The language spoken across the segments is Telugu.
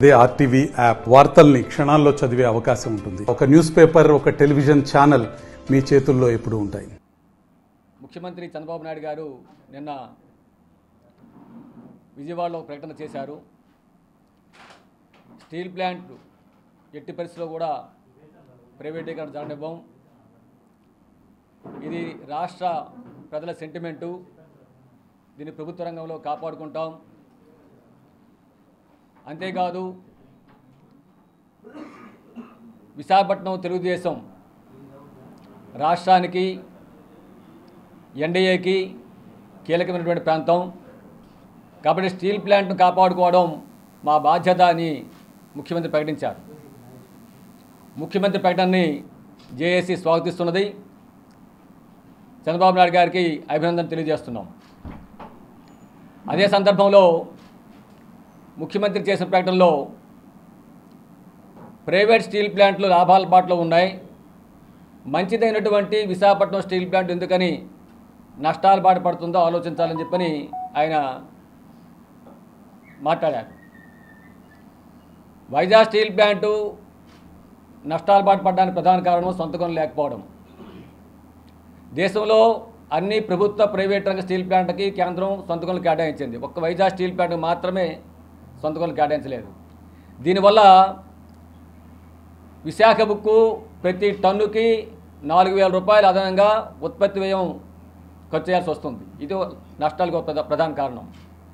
అదే ఆర్టీవీ యాప్ వార్తల్ని క్షణాల్లో చదివే అవకాశం ఉంటుంది ఒక న్యూస్ పేపర్ ఒక టెలివిజన్ ఛానల్ మీ చేతుల్లో ఎప్పుడూ ఉంటాయి ముఖ్యమంత్రి చంద్రబాబు నాయుడు గారు నిన్న విజయవాడలో ఒక ప్రకటన చేశారు స్టీల్ ప్లాంట్ ఎట్టి పరిస్థితిలో కూడా ప్రైవేటీకరణ జరగనివ్వం ఇది రాష్ట్ర ప్రజల సెంటిమెంటు దీన్ని ప్రభుత్వ రంగంలో కాపాడుకుంటాం అంతేకాదు విశాఖపట్నం తెలుగుదేశం రాష్ట్రానికి ఎన్డీఏకి కీలకమైనటువంటి ప్రాంతం కాబట్టి స్టీల్ ప్లాంట్ను కాపాడుకోవడం మా బాధ్యత అని ముఖ్యమంత్రి ప్రకటించారు ముఖ్యమంత్రి ప్రకటనని జేఏసీ స్వాగతిస్తున్నది చంద్రబాబు నాయుడు గారికి అభినందన తెలియజేస్తున్నాం అదే సందర్భంలో ముఖ్యమంత్రి చేసిన ప్రకటనలో ప్రైవేట్ స్టీల్ ప్లాంట్లు లాభాల బాటలో ఉన్నాయి మంచిదైనటువంటి విశాఖపట్నం స్టీల్ ప్లాంట్ ఎందుకని నష్టాల బాట పడుతుందో ఆలోచించాలని చెప్పని ఆయన మాట్లాడారు వైజాగ్ స్టీల్ ప్లాంటు నష్టాల బాట పడడానికి ప్రధాన కారణం సొంత కొనులు లేకపోవడం దేశంలో అన్ని ప్రభుత్వ ప్రైవేట్ రంగ స్టీల్ ప్లాంట్కి కేంద్రం సొంత కొనులు కేటాయించింది ఒక్క వైజాగ్ స్టీల్ ప్లాంట్ మాత్రమే సొంత కొనులు కేటాయించలేదు దీనివల్ల విశాఖ బుక్కు ప్రతి టన్నుకి నాలుగు వేల రూపాయలు అదనంగా ఉత్పత్తి వ్యయం ఖర్చు చేయాల్సి వస్తుంది ఇది నష్టాలకు ఒక ప్రధా- ప్రధాన కారణం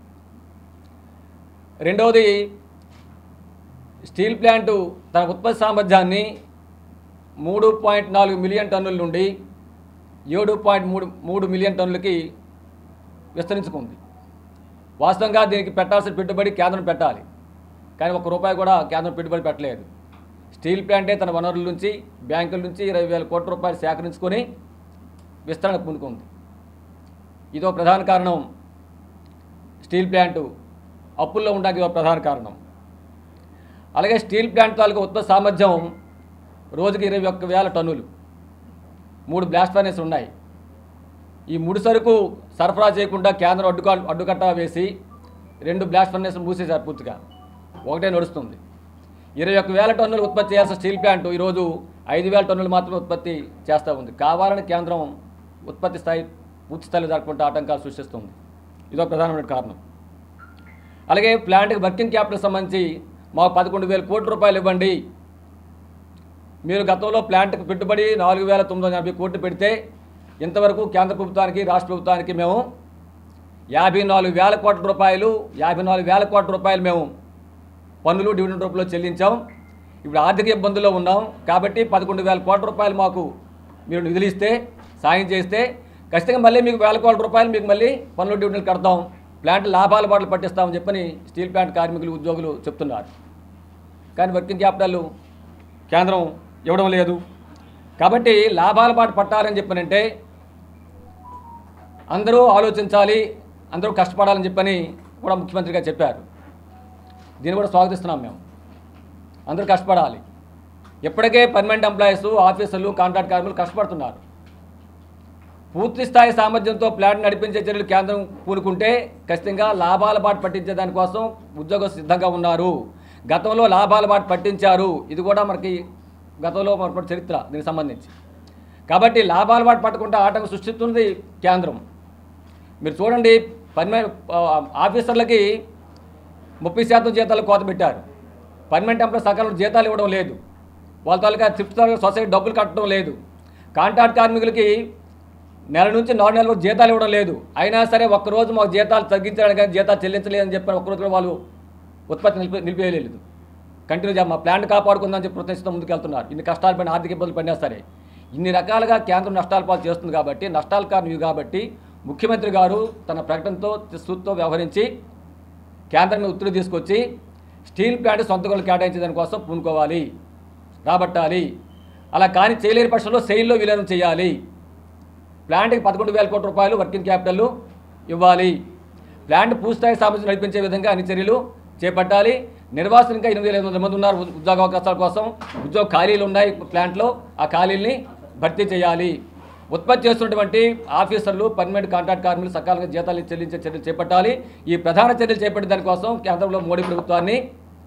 రెండవది స్టీల్ ప్లాంటు తన ఉత్పత్తి సామర్థ్యాన్ని మూడు పాయింట్ నాలుగు మిలియన్ టన్నుల నుండి ఏడు పాయింట్ మూడు మూడు మిలియన్ టన్నులకి విస్తరించుకుంది వాస్తవంగా దీనికి పెట్టాల్సిన పెట్టుబడి కేంద్రం పెట్టాలి కానీ ఒక రూపాయి కూడా కేంద్రం పెట్టుబడి పెట్టలేదు స్టీల్ ప్లాంటే తన వనరుల నుంచి బ్యాంకుల నుంచి ఇరవై వేల కోట్ల రూపాయలు సేకరించుకొని విస్తరణకు పూనుకుంది ఇదో ప్రధాన కారణం స్టీల్ ప్లాంటు అప్పుల్లో ఉండడానికి ఇదో ప్రధాన కారణం అలాగే స్టీల్ ప్లాంట్ తాలూకా ఉత్పత్తి సామర్థ్యం రోజుకి ఇరవై ఒక్క వేల టన్నులు మూడు బ్లాస్ట్ ఫర్నేస్ ఉన్నాయి ఈ ముడి సరుకు సరఫరా చేయకుండా కేంద్రం అడ్డుక అడ్డుకట్ట వేసి రెండు బ్లాస్ట్ ఫర్నేస్ మూసేశారు పూర్తిగా ఒకటే నడుస్తుంది ఇరవై ఒక్క వేల టన్నులు ఉత్పత్తి చేయాల్సిన స్టీల్ ప్లాంట్ ఈరోజు ఐదు వేల టన్నులు మాత్రమే ఉత్పత్తి చేస్తూ ఉంది కావాలని కేంద్రం ఉత్పత్తి స్థాయి పూర్తి స్థాయిలో జరగకుండా ఆటంకాలు సృష్టిస్తుంది ఇదో ప్రధానమైన కారణం అలాగే ప్లాంట్కి వర్కింగ్ క్యాపిటల్ సంబంధించి మాకు పదకొండు వేల కోట్ల రూపాయలు ఇవ్వండి మీరు గతంలో ప్లాంట్కి పెట్టుబడి నాలుగు వేల తొమ్మిది వందల యాభై కోట్లు పెడితే ఇంతవరకు కేంద్ర ప్రభుత్వానికి రాష్ట్ర ప్రభుత్వానికి మేము యాభై నాలుగు వేల కోట్ల రూపాయలు యాభై నాలుగు వేల కోట్ల రూపాయలు మేము పన్నులు డివిడెండ్ రూపంలో చెల్లించాం ఇప్పుడు ఆర్థిక ఇబ్బందుల్లో ఉన్నాం కాబట్టి పదకొండు వేల కోట్ల రూపాయలు మాకు మీరు నిధులు ఇస్తే సాయం చేస్తే ఖచ్చితంగా మళ్ళీ మీకు వేల కోట్ల రూపాయలు మీకు మళ్ళీ పన్నులు డివిడెండ్ కడతాం ప్లాంట్ లాభాల బాటలు పట్టిస్తామని చెప్పని స్టీల్ ప్లాంట్ కార్మికులు ఉద్యోగులు చెప్తున్నారు కానీ వర్కింగ్ క్యాపిటల్ కేంద్రం ఇవ్వడం లేదు కాబట్టి లాభాల బాట పట్టాలని చెప్పనంటే అందరూ ఆలోచించాలి అందరూ కష్టపడాలని చెప్పని కూడా ముఖ్యమంత్రి గారు చెప్పారు దీన్ని కూడా స్వాగతిస్తున్నాం మేము అందరూ కష్టపడాలి ఇప్పటికే పర్మనెంట్ ఎంప్లాయీస్ ఆఫీసర్లు కాంట్రాక్ట్ కార్మికులు కష్టపడుతున్నారు పూర్తి స్థాయి సామర్థ్యంతో ప్లాంట్ నడిపించే చర్యలు కేంద్రం పూనుకుంటే ఖచ్చితంగా లాభాల బాట పట్టించే దానికోసం ఉద్యోగస్తులు సిద్ధంగా ఉన్నారు గతంలో లాభాల బాట పట్టించారు ఇది కూడా మనకి గతంలో మన చరిత్ర దీనికి సంబంధించి కాబట్టి లాభాల బాట పట్టకుండా ఆటంకం సృష్టిస్తుంది కేంద్రం మీరు చూడండి పర్మనెంట్ ఆఫీసర్లకి ముప్పై శాతం జీతాలు కోత పెట్టారు పర్మనెంట్ ఎంప్లాయ్ సకాలంలో జీతాలు ఇవ్వడం లేదు వాళ్ళ తాలూకా త్రిప్త సొసైటీ డబ్బులు కట్టడం లేదు కాంట్రాక్ట్ కార్మికులకి నెల నుంచి నాలుగు నెలల వరకు జీతాలు ఇవ్వడం లేదు అయినా సరే ఒక్కరోజు మాకు జీతాలు తగ్గించడానికి కానీ జీతాలు చెల్లించలేదని చెప్పి ఒక్కరోజు కూడా వాళ్ళు ఉత్పత్తి నిలిపి నిలిపేయలేదు కంటిన్యూ చేయ మా ప్లాంట్ కాపాడుకుందని చెప్పి ప్రతిష్టం ముందుకు వెళ్తున్నారు ఇన్ని కష్టాలు పడిన ఆర్థిక ఇబ్బందులు పడినా సరే ఇన్ని రకాలుగా కేంద్రం నష్టాల పాలు చేస్తుంది కాబట్టి నష్టాల కారణం ఇవి కాబట్టి ముఖ్యమంత్రి గారు తన ప్రకటనతో సూత్తో వ్యవహరించి కేంద్రం మీద ఒత్తిడి తీసుకొచ్చి స్టీల్ ప్లాంట్ సొంత గొడవలు కేటాయించే దానికోసం పూనుకోవాలి రాబట్టాలి అలా కానీ చేయలేని పక్షంలో సెయిల్లో విలీనం చేయాలి ప్లాంట్కి పదకొండు వేల కోట్ల రూపాయలు వర్కింగ్ క్యాపిటల్ ఇవ్వాలి ప్లాంట్ పూర్తిస్థాయి సామర్థ్యం నడిపించే విధంగా అన్ని చర్యలు చేపట్టాలి నిర్వాసన ఇంకా ఎనిమిది వేల ఐదు వందల మంది ఉన్నారు ఉ- ఉద్యోగ అవకాశాల కోసం ఉద్యోగ ఖాళీలు ఉన్నాయి ప్లాంట్లో ఆ ఖాళీల్ని భర్తీ చేయాలి ఉత్పత్తి చేస్తున్నటువంటి ఆఫీసర్లు పర్మనెంట్ కాంట్రాక్ట్ కార్మికులు సకాలంగా జీతాలు చెల్లించే చర్యలు చేపట్టాలి ఈ ప్రధాన చర్యలు చేపట్టే దానికోసం కేంద్రంలో మోడీ ప్రభుత్వాన్ని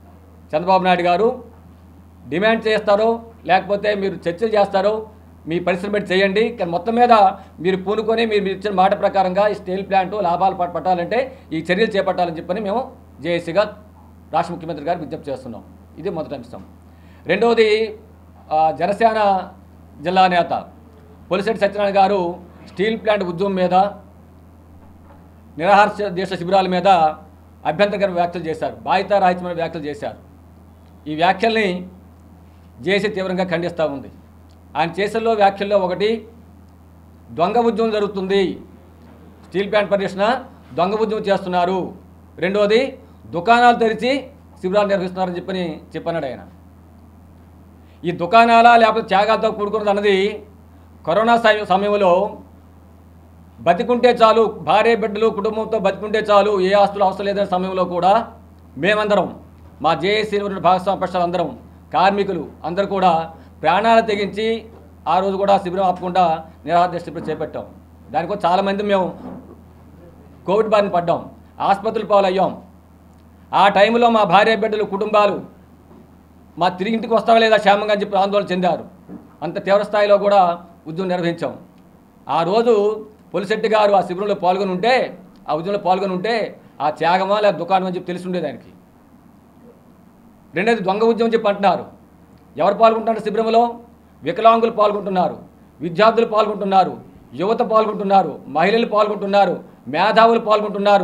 చంద్రబాబు నాయుడు గారు డిమాండ్ చేస్తారో లేకపోతే మీరు చర్చలు చేస్తారో మీ పరిశ్రమ పెట్టి చేయండి కానీ మొత్తం మీద మీరు పూనుకొని మీరు మీరు ఇచ్చిన మాట ప్రకారంగా ఈ స్టీల్ ప్లాంట్ లాభాలు పట్- పట్టాలంటే ఈ చర్యలు చేపట్టాలని చెప్పని మేము జేఏసీగా రాష్ట్ర ముఖ్యమంత్రి గారు విజ్ఞప్తి చేస్తున్నాం ఇది మొదటి అంశం రెండవది ఆ, జనసేన జిల్లా నేత పొలిశెట్టి సత్యనారాయణ గారు స్టీల్ ప్లాంట్ ఉద్యమం మీద నిరాహార దీక్ష శిబిరాల మీద అభ్యంతరకర వ్యాఖ్యలు చేశారు బాధితారాహిత్యమైన వ్యాఖ్యలు చేశారు ఈ వ్యాఖ్యల్ని జేసీ తీవ్రంగా ఖండిస్తూ ఉంది ఆయన చేసిన వ్యాఖ్యల్లో ఒకటి దొంగ ఉద్యమం జరుగుతుంది స్టీల్ ప్లాంట్ పరిరక్షణ దొంగ ఉద్యమం చేస్తున్నారు రెండోది దుకాణాలు తెరిచి శిబిరాలు నిర్వహిస్తున్నారని చెప్పని చెప్పన్నాడు ఆయన ఈ దుకాణాల లేకపోతే త్యాగాలతో కూడుకున్నది అన్నది కరోనా సమయ- సమయంలో బతికుంటే చాలు భార్య బిడ్డలు కుటుంబంతో బతికుంటే చాలు ఏ ఆస్తులు అవసరం లేదనే సమయంలో కూడా మేమందరం మా జేఏసీ భాగస్వామ్య పక్షాలు అందరం కార్మికులు అందరూ కూడా ప్రాణాలు తెగించి ఆ రోజు కూడా శిబిరం ఆపకుండా నిరాహార శిబిరం చేపట్టాం దానికోసం చాలామంది మేము కోవిడ్ బారిన పడ్డాం ఆసుపత్రులు పాలయ్యాం ఆ టైంలో మా భార్య బిడ్డలు కుటుంబాలు మా తిరిగి ఇంటికి వస్తావా లేదా క్షేమంగా అని చెప్పి ఆందోళన చెందారు అంత తీవ్ర స్థాయిలో కూడా ఉద్యమం నిర్వహించాం ఆ రోజు పొలిశెట్టి గారు ఆ శిబిరంలో పాల్గొని ఉంటే ఆ ఉద్యమంలో పాల్గొని ఉంటే ఆ త్యాగమా లేదా దుకాణం అని చెప్పి తెలిసి ఉండేది ఆయనకి రెండోది దొంగ ఉద్యమం చెప్పి అంటున్నారు ఎవరు పాల్గొంటున్నారు శిబిరంలో వికలాంగులు పాల్గొంటున్నారు విద్యార్థులు పాల్గొంటున్నారు యువత పాల్గొంటున్నారు మహిళలు పాల్గొంటున్నారు మేధావులు పాల్గొంటున్నారు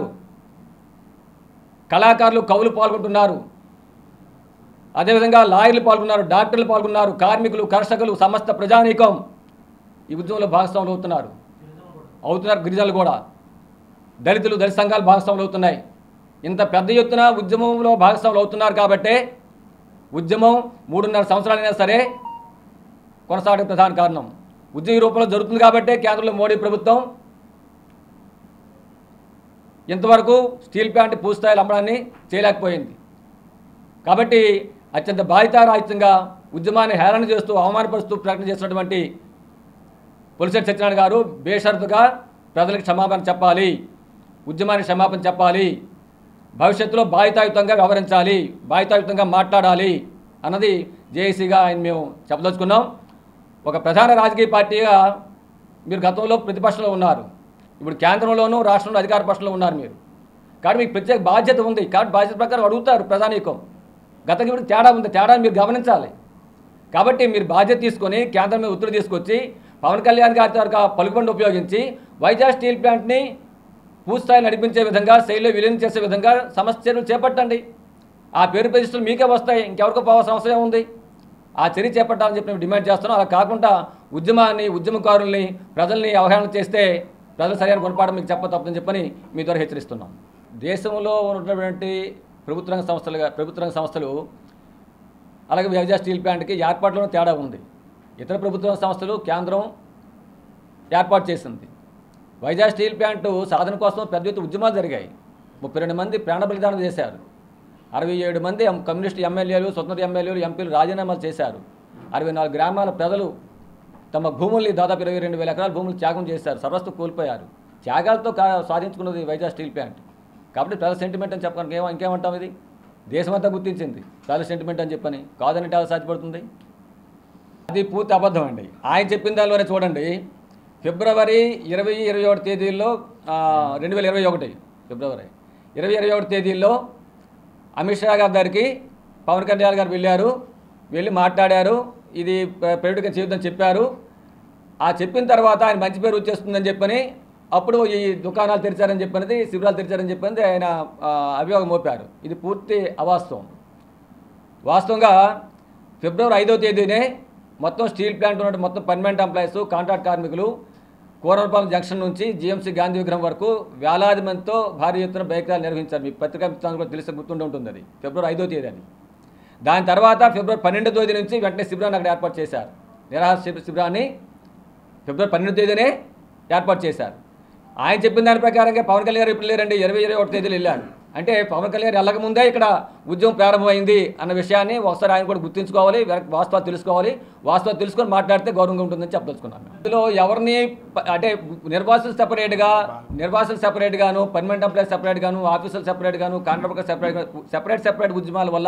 కళాకారులు కవులు పాల్గొంటున్నారు అదేవిధంగా లాయర్లు పాల్గొన్నారు డాక్టర్లు పాల్గొన్నారు కార్మికులు కర్షకులు సమస్త ప్రజానీకం ఈ ఉద్యమంలో భాగస్వాములు అవుతున్నారు అవుతున్నారు గిరిజనులు కూడా దళితులు దళిత సంఘాలు భాగస్వాములు అవుతున్నాయి ఇంత పెద్ద ఎత్తున ఉద్యమంలో భాగస్వాములు అవుతున్నారు కాబట్టే ఉద్యమం మూడున్నర సంవత్సరాలైనా సరే కొనసాగే ప్రధాన కారణం ఉద్యమ రూపంలో జరుగుతుంది కాబట్టే కేంద్రంలో మోడీ ప్రభుత్వం ఇంతవరకు స్టీల్ ప్లాంట్ పూర్తిస్థాయిలో అమ్మడాన్ని చేయలేకపోయింది కాబట్టి అత్యంత బాధితారాహిత్యంగా ఉద్యమాన్ని హేళన చేస్తూ అవమానపరుస్తూ ప్రకటన చేసినటువంటి పొలిసెట్ సత్యనారాయణ గారు బేషరతుగా ప్రజలకు క్షమాపణ చెప్పాలి ఉద్యమానికి క్షమాపణ చెప్పాలి భవిష్యత్తులో బాధితాయుతంగా వ్యవహరించాలి బాధితాయుతంగా మాట్లాడాలి అన్నది జేఏసీగా ఆయన మేము చెప్పదలుచుకున్నాం ఒక ప్రధాన రాజకీయ పార్టీగా మీరు గతంలో ప్రతిపక్షంలో ఉన్నారు ఇప్పుడు కేంద్రంలోనూ రాష్ట్రంలో అధికార పక్షంలో ఉన్నారు మీరు కాబట్టి మీకు ప్రత్యేక బాధ్యత ఉంది కాబట్టి బాధ్యత ప్రకారం అడుగుతారు ప్రధానికం గతంకి ఇప్పుడు తేడా ఉంది తేడాని మీరు గమనించాలి కాబట్టి మీరు బాధ్యత తీసుకొని కేంద్రం మీద ఒత్తిడి తీసుకొచ్చి పవన్ కళ్యాణ్ గారి తాలూకా పలుకుబండి ఉపయోగించి వైజాగ్ స్టీల్ ప్లాంట్ని పూర్తిస్థాయి నడిపించే విధంగా శైలిలో విలీనం చేసే విధంగా సమస్యలు చేపట్టండి ఆ పేరు ప్రతిష్టలు మీకే వస్తాయి ఇంకెవరికో పోవాల్సిన అవసరం ఏముంది ఆ చర్య చేపట్టాలని చెప్పి మేము డిమాండ్ చేస్తున్నాం అలా కాకుండా ఉద్యమాన్ని ఉద్యమకారుల్ని ప్రజల్ని అవహేళన చేస్తే ప్రజలు సరైన గుణపాఠం మీకు చెప్ప తప్పదని చెప్పని మీ ద్వారా హెచ్చరిస్తున్నాం దేశంలో ఉన్నటువంటి ప్రభుత్వ రంగ సంస్థలుగా ప్రభుత్వ రంగ సంస్థలు అలాగే వైజాగ్ స్టీల్ ప్లాంట్కి ఏర్పాట్లోనే తేడా ఉంది ఇతర ప్రభుత్వ సంస్థలు కేంద్రం ఏర్పాటు చేసింది వైజాగ్ స్టీల్ ప్లాంట్ సాధన కోసం పెద్ద ఎత్తున ఉద్యమాలు జరిగాయి ముప్పై రెండు మంది ప్రాణ బలిదానం చేశారు అరవై ఏడు మంది ఎం- కమ్యూనిస్ట్ ఎమ్మెల్యేలు స్వతంత్ర ఎమ్మెల్యేలు ఎంపీలు రాజీనామాలు చేశారు అరవై నాలుగు గ్రామాల ప్రజలు తమ భూముల్ని దాదాపు ఇరవై రెండు వేల ఎకరాల భూములు త్యాగం చేశారు సర్వస్వం కోల్పోయారు త్యాగాలతో కా సాధించుకున్నది వైజాగ్ స్టీల్ ప్లాంట్ కాబట్టి ప్రజల సెంటిమెంట్ అని చెప్పడానికి ఏమో ఇంకేమంటాం ఇది దేశమంతా గుర్తించింది ప్రజల సెంటిమెంట్ అని చెప్పని కాదని ఎలా సాధ్యపడుతుంది అది పూర్తి అబద్ధం అండి ఆయన చెప్పిన దానిలోనే చూడండి ఫిబ్రవరి ఇరవై ఇరవై ఒకటి తేదీల్లో రెండు వేల ఇరవై ఒకటి ఫిబ్రవరి ఇరవై ఇరవై ఒకటి తేదీల్లో అమిత్ షా గారి దగ్గరికి పవన్ కళ్యాణ్ గారు వెళ్ళారు వెళ్ళి మాట్లాడారు ఇది ప్ర- ప్రైవేట్గా చేయొద్దని చెప్పారు ఆ చెప్పిన తర్వాత ఆయన మంచి పేరు వచ్చేస్తుందని చెప్పని అప్పుడు ఈ దుకాణాలు తెరిచారని చెప్పినది శిబిరాలు తెరిచారని చెప్పినది ఆయన ఆ, అభియోగం మోపారు ఇది పూర్తి అవాస్తవం వాస్తవంగా ఫిబ్రవరి ఐదో తేదీనే మొత్తం స్టీల్ ప్లాంట్ ఉన్న మొత్తం పర్మనెంట్ ఎంప్లాయీస్ కాంట్రాక్ట్ కార్మికులు కూరపాలెం జంక్షన్ నుంచి జీఎంసీ గాంధీ విగ్రహం వరకు వేలాది మందితో భారీ ఎత్తున బైక్ ర్యాలీ నిర్వహించారు మీ పత్రికా మిత్రులకు కూడా తెలిసి గుర్తుండి ఉంటుంది అది ఫిబ్రవరి ఐదో తేదీ అని దాని తర్వాత ఫిబ్రవరి పన్నెండో తేదీ నుంచి వెంటనే శిబిరాన్ని అక్కడ ఏర్పాటు చేశారు నిరాహార శిబి- శిబిరాన్ని ఫిబ్రవరి పన్నెండో తేదీనే ఏర్పాటు చేశారు ఆయన చెప్పిన దాని ప్రకారంగా పవన్ కళ్యాణ్ గారు ఇప్పుడు లేరండి ఇరవై ఇరవై ఒకటి తేదీలు వెళ్ళారు అంటే పవన్ కళ్యాణ్ గారు వెళ్ళక ముందే ఇక్కడ ఉద్యమం ప్రారంభమైంది అన్న విషయాన్ని ఒకసారి ఆయన కూడా గుర్తుంచుకోవాలి వెనక్కి వాస్తవాలు తెలుసుకోవాలి వాస్తవాలు తెలుసుకొని మాట్లాడితే గౌరవంగా ఉంటుందని చెప్పదలుచుకున్నాను ఇందులో ఎవరిని ప- అంటే నిర్వాసులు సెపరేట్గా నిర్వాసులు సెపరేట్గాను పర్మనెంట్ ఎంప్లాయీస్ సెపరేట్గాను ఆఫీసులు సెపరేట్గాను కాంట్రాక్టర్ సెపరేట్ సెపరేట్ సెపరేట్ ఉద్యమాల వల్ల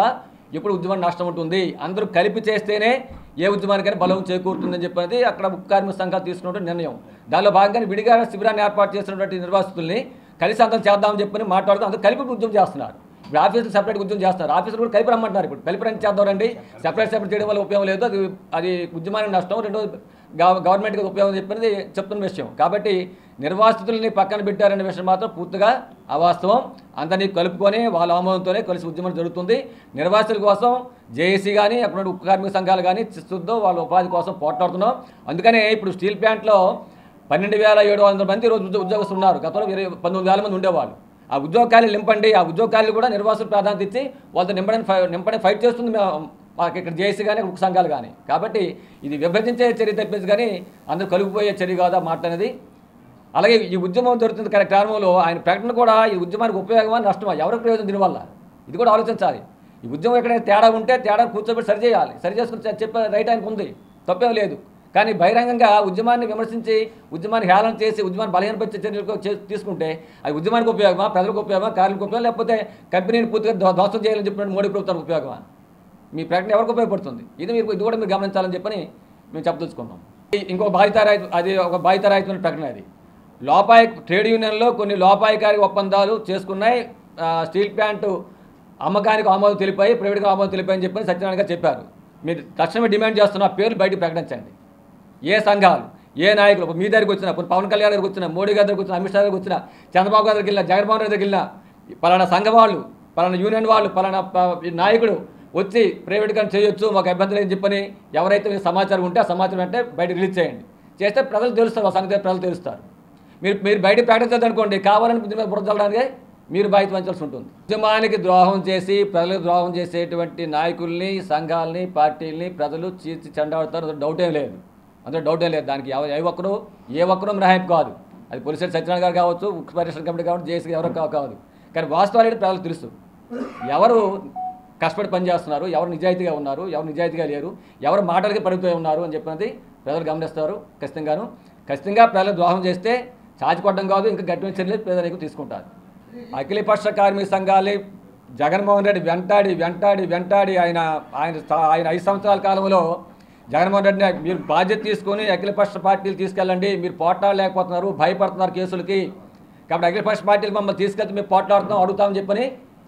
ఎప్పుడు ఉద్యమానికి నష్టం ఉంటుంది అందరూ కలిపి చేస్తేనే ఏ ఉద్యమానికైనా బలం చేకూరుతుందని చెప్పేది అక్కడ ఉక్కు కార్మిక సంఘాలు తీసుకున్నటువంటి నిర్ణయం దానిలో భాగంగా విడిగా శిబిరాన్ని ఏర్పాటు చేసినటువంటి నిర్వాసితుల్ని కలిసి అందరం చేద్దామని చెప్పని మాట్లాడుతూ అందరూ కలిపి ఉద్యమం చేస్తున్నారు ఇప్పుడు ఆఫీసులు సెపరేట్ ఉద్యమం చేస్తారు ఆఫీసులు కూడా కలిపి రమ్మంటున్నారు ఇప్పుడు కలిపి రండి చేద్దామండి సెపరేట్ సెపరేట్ చేయడం వల్ల ఉపయోగం లేదు అది అది ఉద్యమానికి నష్టం రెండో గవ- గవర్నమెంట్కి ఉపయోగం చెప్పినది చెప్తున్న విషయం కాబట్టి నిర్వాసితుల్ని పక్కన పెట్టారనే విషయం మాత్రం పూర్తిగా అవాస్తవం అందరినీ కలుపుకొని వాళ్ళ ఆమోదంతోనే కలిసి ఉద్యమం జరుగుతుంది నిర్వాసితుల కోసం జేఏసీ కానీ అక్కడ ఉక్కు కార్మిక సంఘాలు కానీ చిస్తుద్దో వాళ్ళ ఉపాధి కోసం పోట్లాడుతున్నాం అందుకనే ఇప్పుడు స్టీల్ ప్లాంట్లో పన్నెండు వేల ఏడు వందల మంది రోజు ఉద్యో- ఉద్యోగస్తులు ఉన్నారు గతంలో ఇరవై పంతొమ్మిది వేల మంది ఉండేవాళ్ళు ఆ ఉద్యోగ ఖాళీలు నింపండి ఆ ఉద్యోగ ఖాళీలు కూడా నిర్వాసులు ప్రాధాన్యత ఇచ్చి వాళ్ళతో నింపడానికి ఫై- నింపడానికి ఫైట్ చేస్తుంది మా- మాకు ఇక్కడ జేఏసీ కానీ ఉక్కు సంఘాలు కానీ కాబట్టి ఇది విభజించే చర్య తప్పించి కానీ అందరూ కలుపుపోయే చర్య కాదా మాట్లాడేది అలాగే ఈ ఉద్యమం జరుగుతుంది కరెక్ట్ క్రమంలో ఆయన ప్రకటన కూడా ఈ ఉద్యమానికి ఉపయోగమా నష్టమా ఎవరికి ప్రయోజనం దీనివల్ల ఇది కూడా ఆలోచించాలి ఈ ఉద్యమం ఎక్కడైనా తేడా ఉంటే తేడా కూర్చోబెట్టి సరి చేయాలి సరి చేసుకుని చె- చెప్పే రైట్ ఆయనకు ఉంది తప్పేం లేదు కానీ బహిరంగంగా ఉద్యమాన్ని విమర్శించి ఉద్యమాన్ని హేళన చేసి ఉద్యమాన్ని బలహీనపరిచే చర్యలు చే- తీసుకుంటే అది ఉద్యమానికి ఉపయోగమా ప్రజలకు ఉపయోగమా కార్మికు ఉపయోగం లేకపోతే కంపెనీని పూర్తిగా ధ్వ- ధ్వంసం చేయాలని చెప్పినట్టు మోడీ ప్రభుత్వానికి ఉపయోగమా మీ ప్రకటన ఎవరికి ఉపయోగపడుతుంది ఇది మీరు ఇది కూడా మీరు గమనించాలని చెప్పని మేము చెప్పదలుచుకున్నాం ఈ- ఇంకో బాధితారాయి అది ఒక బాధితారాయితమైన ప్రకటన అది లోపాయి ట్రేడ్ యూనియన్లో కొన్ని లోపాయికారి ఒప్పందాలు చేసుకున్నాయి ఆ, స్టీల్ ప్లాంట్ అమ్మకానికి ఆమోదం తెలిపాయి ప్రైవేట్గా ఆమోదం తెలిపాయి అని చెప్పని సత్యనారాయణ గారు చెప్పారు మీరు తక్షణమే డిమాండ్ చేస్తున్న ఆ పేర్లు బయటకు ప్రకటించండి ఏ సంఘాలు ఏ నాయకులు ఇప్పుడు మీ దగ్గరికి వచ్చిన ఇప్పుడు పవన్ కళ్యాణ్ దగ్గరికి వచ్చిన మోడీ గారి దగ్గరికి వచ్చిన అమిత్ షా దగ్గరికి వచ్చిన చంద్రబాబు గారి దగ్గరికి వెళ్ళిన జగన్మోహన్ రెడ్డి దగ్గరికి వెళ్ళిన పలానా సంఘ వాళ్ళు పలానా యూనియన్ వాళ్ళు పలానా ప- ఈ నాయకుడు వచ్చి ప్రైవేట్గా చేయొచ్చు మాకు అభ్యంతరం ఏం చెప్పని ఎవరైతే మీకు సమాచారం ఉంటే ఆ సమాచారం అంటే బయట రిలీజ్ చేయండి చేస్తే ప్రజలు తెలుస్తారు ఆ సంగతి ప్రజలు తెలుస్తారు మీరు మీరు బయట ప్రకటించదు అనుకోండి కావాలని దీని మీద బురద చల్లడానికి మీరు బాధ్యత వహించాల్సి ఉంటుంది ఉద్యమానికి ద్రోహం చేసి ప్రజలకు ద్రోహం చేసేటువంటి నాయకుల్ని సంఘాలని పార్టీల్ని ప్రజలు చీల్చి చెండాడుతారు అందులో డౌట్ ఏం లేదు అందులో డౌట్ ఏం లేదు దానికి ఎవ- ఏ ఒక్కరు ఏ ఒక్కరు మినహాయింపు కాదు అది పోలీసు సత్యనారాయణ గారు కావచ్చు ఉక్కు పరిరక్షణ కమిటీ కావచ్చు జేసీ ఎవరో కా- కాదు కానీ వాస్తవాలు ఏంటి ప్రజలకు తెలుసు ఎవరు కష్టపడి పనిచేస్తున్నారు ఎవరు నిజాయితీగా ఉన్నారు ఎవరు నిజాయితీగా లేరు ఎవరు మాటలకి పరిమితమై ఉన్నారు అని చెప్పినది ప్రజలు గమనిస్తారు ఖచ్చితంగాను ఖచ్చితంగా ప్రజలు ద్రోహం చేస్తే చాచిపడడం కాదు ఇంకా గట్టిన చర్యలు ప్రజలకు తీసుకుంటారు అఖిలపక్ష కార్మిక సంఘాలే జగన్మోహన్ రెడ్డి వెంటాడి వెంటాడి వెంటాడి ఆయన ఆయన ఆయన ఐదు సంవత్సరాల కాలంలో జగన్మోహన్ రెడ్డిని మీరు బాధ్యత తీసుకొని అఖిలపక్ష పార్టీలు తీసుకెళ్ళండి మీరు పోట్లాడలేకపోతున్నారు భయపడుతున్నారు కేసులకి కాబట్టి అఖిలపక్ష పార్టీలు మమ్మల్ని తీసుకెళ్తే మేము పోట్లాడుతున్నాం అడుగుతామని చెప్పని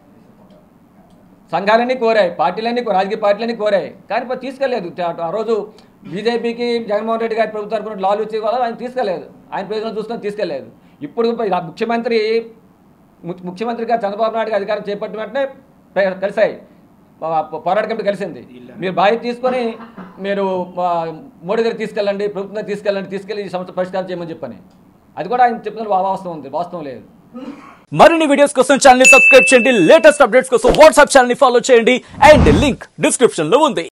సంఘాలన్నీ కోరాయి పార్టీలన్నీ కో- రాజకీయ పార్టీలన్నీ కోరాయి కానీ ఇప్పుడు తీసుకెళ్లేదు ఆ- ఆ రోజు బీజేపీకి జగన్మోహన్ రెడ్డి గారి ప్రభుత్వం తరపున లాలు వచ్చి వల్ల ఆయన తీసుకెళ్లేదు ఆయన ప్రయోజనం చూసుకొని తీసుకెళ్లేదు ఇప్పుడు ఆ ముఖ్యమంత్రి ము- ముఖ్యమంత్రిగా చంద్రబాబు నాయుడు గారు అధికారం చేపట్టిన వెంటనే ప్ర- కలిశాయి ప- ప- పోరాట కమిటీ కలిసింది మీరు బాధ్యత తీసుకొని మీరు ఆ, మోడీ దగ్గర తీసుకెళ్ళండి ప్రభుత్వం దగ్గర తీసుకెళ్ళండి తీసుకెళ్ళి ఈ సమస్య పరిష్కారం చేయమని చెప్పని అది కూడా ఆయన చెప్పిన వాస్తవం ఉంది వాస్తవం లేదు మరిన్ని వీడియోస్ కోసం ఛానల్ ని సబ్స్క్రైబ్ చేయండి లేటెస్ట్ అప్డేట్స్ కోసం వాట్సాప్ ఛానల్ ని ఫాలో చేయండి అండ్ లింక్ డిస్క్రిప్షన్ లో ఉంది